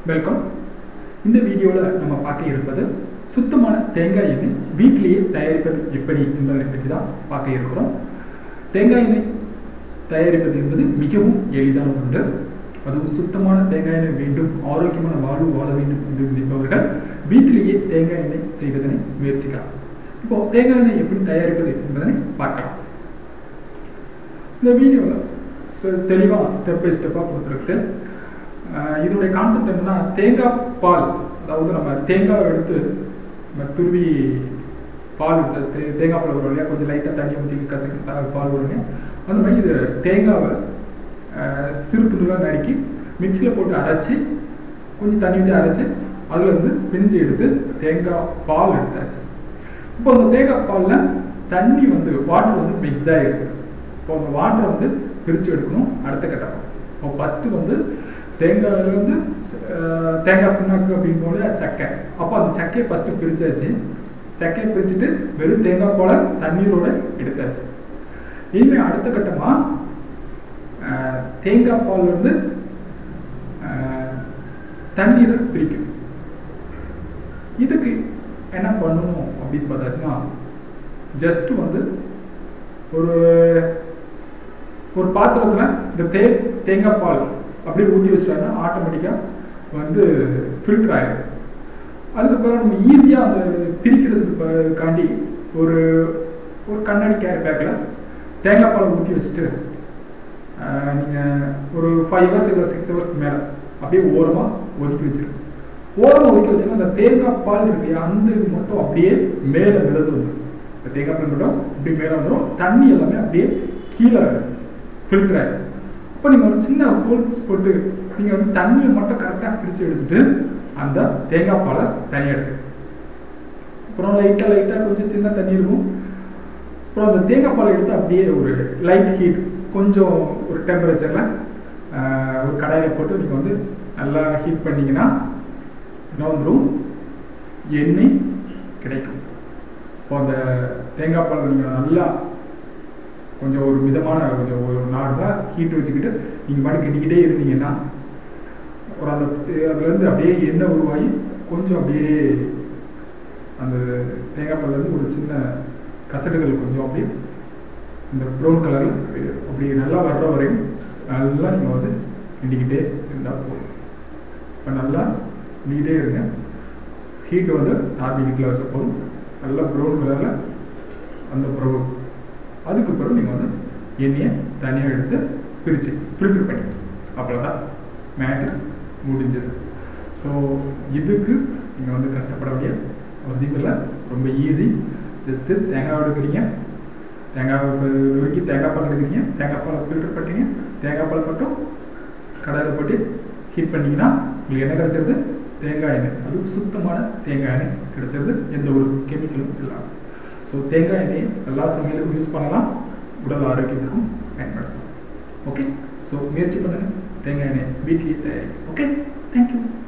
welcome இந்த வீடியோவில் நம்ம பார்க்க இருப்பது சுத்தமான தேங்காய் எண்ணெய் வீட்டிலேயே தயாரிப்பது எப்படி என்பதை பற்றி தான் பார்க்க இருக்கிறோம் தேங்காய் எண்ணெய் தயாரிப்பது என்பது மிகவும் எளிதான ஒன்று அதுவும் சுத்தமான தேங்காய் எண்ணெய் வேண்டும் ஆரோக்கியமான வாழ்வு வாழ வேண்டும் என்று நினைப்பவர்கள் வீட்டிலேயே தேங்காய் எண்ணெய் செய்வதனை முயற்சிக்கலாம் இப்போ தேங்காய் எண்ணெய் எப்படி தயாரிப்பது என்பதனை பார்க்கலாம் இந்த வீடியோவில் தெளிவாக ஸ்டெப் பை ஸ்டெப்பாக கொடுத்துருக்கு ஆஹ் இதனுடைய கான்செப்ட் என்னன்னா தேங்காய் பால் அதாவது நம்ம தேங்காய் எடுத்து நம்ம துருவி பால் எடுத்து தே- தேங்காய் பால் வரும் இல்லையா கொஞ்சம் லைட்டாக தண்ணி ஊற்றி கசக்கி த- பால் வரும் இல்லையா அந்த மாதிரி இது தேங்காவை ஆஹ் சிறு துண்டுகளாக நறுக்கி மிக்சியில் போட்டு அரைச்சி கொஞ்சம் தண்ணி ஊற்றி அரைச்சி அதில் இருந்து பிழிஞ்சு எடுத்து தேங்காய் பால் எடுத்தாச்சு இப்போ அந்த தேங்காய் பாலில் தண்ணி வந்து வாட்டர் வந்து மிக்ஸ் ஆகிருக்கு இப்போ அந்த வாட்டரை வந்து பிரித்து எடுக்கணும் அடுத்த கட்டம் இப்போ ஃபஸ்ட்டு வந்து தேங்காயில் வந்து அஹ், தேங்காய் புண்ணாக்கு அப்படின்னு போல சக்கை அப்போ அந்த சக்கையை ஃபஸ்ட்டு பிரிச்சாச்சு சக்கையை பிரிச்சுட்டு வெறும் தேங்காய் போல தண்ணீரோட எடுத்தாச்சு இனிமேல் அடுத்த கட்டமாக தேங்காய் பால் வந்து அஹ், தண்ணீரை பிரிக்கும் இதுக்கு என்ன பண்ணணும் அப்படின்னு பார்த்தாச்சுன்னா ஜஸ்ட் வந்து ஒரு ஒரு பாத்திரத்தில் இந்த தே தேங்காய் பால் அப்படியே ஊற்றி வச்சிட்டாங்கன்னா ஆட்டோமேட்டிக்காக வந்து ஃபில்டர் ஆகிடும் அதுக்கப்புறம் நம்ம ஈஸியாக அந்த பிரிக்கிறதுக்கு ப- காண்டி ஒரு ஒரு கண்ணாடி கேரி பேக்கில் தேங்காய் பாலை ஊற்றி வச்சுட்டு நீங்கள் ஒரு ஃபைவ் ஹவர்ஸ் இல்லை சிக்ஸ் ஹவர்ஸ்க்கு மேலே அப்படியே ஓரமாக ஒதுக்கி வச்சிருங்க ஓரமாக ஒதுக்கி வச்சோன்னா அந்த தேங்காய் பால் இருக்கு இல்லையா, அந்த இது மட்டும் அப்படியே மேலே மிதந்து வந்துடும் இந்த தேங்காய் பால் மட்டும் அப்படியே மேலே வந்துடும் தண்ணி எல்லாமே அப்படியே கீழே ஃபில்டர் ஆகிடும் அப்போ நீங்கள் ஒரு சின்ன ஹோல் போட்டு நீங்கள் வந்து தண்ணியை மட்டும் கரெக்டாக பிரித்து எடுத்துட்டு அந்த தேங்காய் பாலை தனியாக எடுத்து அப்புறம் லைட்டாக லைட்டாக கொஞ்சம் சின்ன தண்ணி இருக்கும் அப்புறம் அந்த தேங்காய் பாலை எடுத்து அப்படியே ஒரு லைட் ஹீட் கொஞ்சம் ஒரு டெம்பரேச்சரில் ஒரு கடாயில் போட்டு நீங்கள் வந்து நல்லா ஹீட் பண்ணீங்கன்னா என்ன வந்துடும் எண்ணெய் கிடைக்கும் இப்போ அந்த தேங்காய் பால் நீங்கள் நல்லா கொஞ்சம் ஒரு மிதமான கொஞ்சம் ஒரு நார்மலாக ஹீட் வச்சுக்கிட்டு நீங்கள் பாட்டு கிட்டிக்கிட்டே இருந்தீங்கன்னா ஒரு அந்த தே- அதுலேருந்து அப்படியே எண்ணெய் உருவாகி கொஞ்சம் அப்படியே அந்த தேங்காய் பால்லேருந்து ஒரு சின்ன கசடுகள் கொஞ்சம் அப்படியே இந்த ப்ரௌன் கலரில் அப்படி நல்லா வர்ற வரையும் நல்லா நீங்கள் வந்து கிண்டிக்கிட்டே இருந்தால் போதும் இப்போ நல்லா நீட்டே இருங்க ஹீட் வந்து நார்மல் ஹீட்டில் வச்ச போதும் நல்லா ப்ரௌன் கலரில் அந்த ப்ரௌன் அதுக்கு பிறகு நீங்கள் வந்து எண்ணெயை தனியாக எடுத்து பிரித்து ஃபில்டர் பண்ணி அவ்வளோதான் மேட்ரு முடிஞ்சது ஸோ இதுக்கு நீங்கள் வந்து கஷ்டப்பட வேண்டிய அவசியம் இல்லை ரொம்ப ஈஸி ஜஸ்ட்டு தேங்காய் எடுக்கிறீங்க தேங்காய் நுறுக்கி தேங்காய் பால் எடுக்கிறீங்க தேங்காய் பாலை ஃபில்டர் பண்ணுறீங்க தேங்காய் பால் மட்டும் கடாயில் போட்டு ஹீட் பண்ணிங்கன்னா உங்களுக்கு என்ன கிடைச்சிருது தேங்காய் எண்ணெய் அது சுத்தமான தேங்காய் எண்ணெய் கிடைச்சிருது எந்த ஒரு கெமிக்கலும் இல்லாமல் ஸோ தேங்காய் எண்ணெய் எல்லா சமையலுக்கும் யூஸ் பண்ணலாம் உடல் ஆரோக்கியத்துக்கும் பயன்படுத்தலாம் ஓகே ஸோ முயற்சி பண்ணுங்கள் தேங்காய் எண்ணெய் வீட்லேயே தயாரி ஓகே தேங்க்யூ